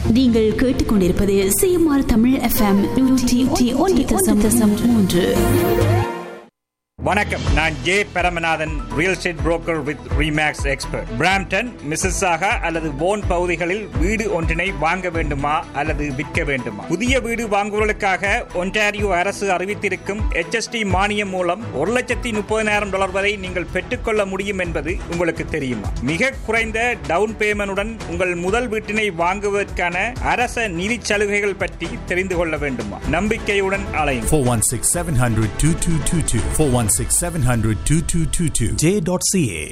நீங்கள் கேட்டுக்கொண்டிருப்பது CMR Tamil FM நூற்றி ஒன்று தசம் தசம் மூன்று வணக்கம் நான் J Paramanathan real estate broker with Remax expert Brampton Mississauga அல்லது போன் பகுதிகளில் வீடு ஒன்றினை வாங்க வேண்டுமா அல்லது விற்க வேண்டுமா புதிய வீடு வாங்குவதற்காக ஒன்டாரியோ அரசு அறிவித்திருக்கும் HST மானியம் மூலம் ஒரு லட்சத்தி முப்பதினாயிரம் டாலர் வரை நீங்கள் பெற்றுக்கொள்ள முடியும் என்பது உங்களுக்கு தெரியுமா மிக குறைந்த டவுன் பேமெண்டுடன் உங்கள் முதல் வீட்டினை வாங்குவதற்கான அரச நிதி சலுகைகள் பற்றி தெரிந்து கொள்ள வேண்டுமா நம்பிக்கையுடன் அலையும் 416 700 2222. 416 700 2222. J.ca.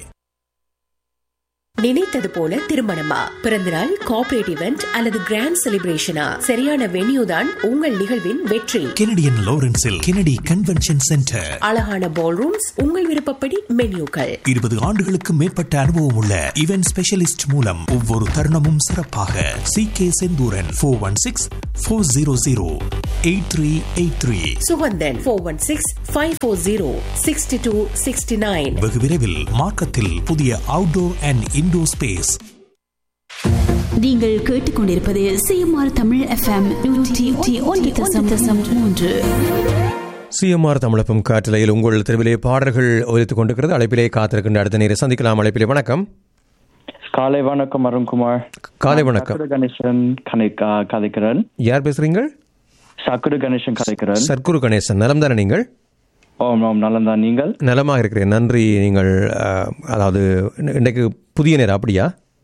நினைத்தது போல திருமணமா பிறந்தநாள் கார்ப்பரேட் இவெண்ட் அல்லது கிராண்ட் செலிப்ரேஷனா சரியான வென்யூ தான் உங்கள் நிகழ்வின் வெற்றி கெனடியன் லாரன்ஸில் கெனடி கன்வென்ஷன் சென்டர் அழகான பால் ரூம்ஸ் உங்கள் விருப்பப்படி மென்யூக்கள் இருபது ஆண்டுகளுக்கு மேற்பட்ட அனுபவம் உள்ள இவென்ட் ஸ்பெஷலிஸ்ட் மூலம் ஒவ்வொரு தருணமும் சிறப்பாக C K Senthuran four one six four zero zero eight three eight three Suganthan four one six five four zero sixty two sixty nine வெகு விரைவில் மார்க்கத்தில் புதிய அவுட்டோர் அண்ட் இன்டோர் ஸ்பேஸ் நீங்கள் கேட்டுக்கொண்டிருப்பது சிஎம்ஆர் தமிழ் எஃப்எம் நூற்றி ஒன்று தசம் தசம் மூன்று சிஎம்ஆர் தமிழப்பம் காற்றலையில் உங்கள் தெருவிலே பாடல்கள் ஒலித்துக் கொண்டிருக்கிறது அழைப்பிலே காத்திருக்கின்ற அடுத்த நேரம் சந்திக்கலாம் அழைப்பிலே வணக்கம் காலை வணக்கம் அருண்குமார் காலை வணக்கம் சக்குரு கணேசன் கனை கா- கதைக்கிறேன் யார் பேசுறீங்க சக்குரு கணேசன் கதைக்கிறேன் சர்க்குரு கணேசன் நலம் தானே நீங்கள் ஓம் ஓம் நலந்தான் நீங்கள் நலமாக இருக்கிறேன் நன்றி நீங்கள் அஹ், அதாவது இன்ன- இன்றைக்கு புதிய நேரம் அப்படியா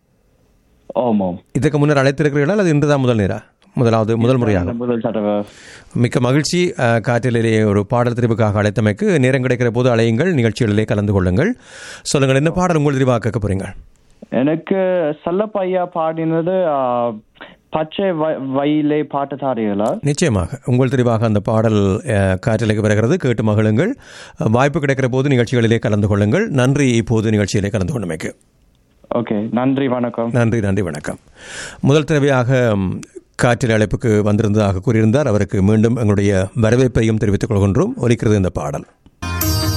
ஓம் ஓம் இதற்கு முன்னர் அழைத்திருக்கிறீர்களா அல்லது இன்றுதான் முதல் நேரா முதலாவது முதல் முறையாக முதல் தடவை மிக்க மகிழ்ச்சி அஹ், காற்றிலே ஒரு பாடல் தெரிவுக்காக அழைத்தமைக்கு நேரம் கிடைக்கிற போது அழையுங்கள் நிகழ்ச்சிகளிலே கலந்து கொள்ளுங்கள் சொல்லுங்கள் என்ன பாடல் உங்கள் தெரிவாக கேட்க போறீங்க எனக்கு சல்லப்பையா பாடினது ஆ, பச்சை வ- வயலே பாட்டு தாரியலா நிச்சயமாக உங்கள் தெரிவாக அந்த பாடல் அஹ், காற்றிലേക്ക് வருகிறது கேட்டு மகிழுங்கள் அஹ், வாய்ப்பு கிடைக்கிற போது நிகழ்ச்சிகளிலே கலந்து கொள்ளுங்கள் நன்றி இப்போது நிகழ்ச்சியிலே கலந்து கொண்டமைக்கு ஓகே நன்றி வணக்கம் நன்றி நன்றி வணக்கம் முதல் தடவையாக ம், காற்றில் அழைப்புக்கு வந்திருந்ததாக கூறியிருந்தார் அவருக்கு மீண்டும் எங்களுடைய வரவேற்பையும் தெரிவித்துக் கொள்கின்றோம் ஒலிக்கிறது இந்த பாடல்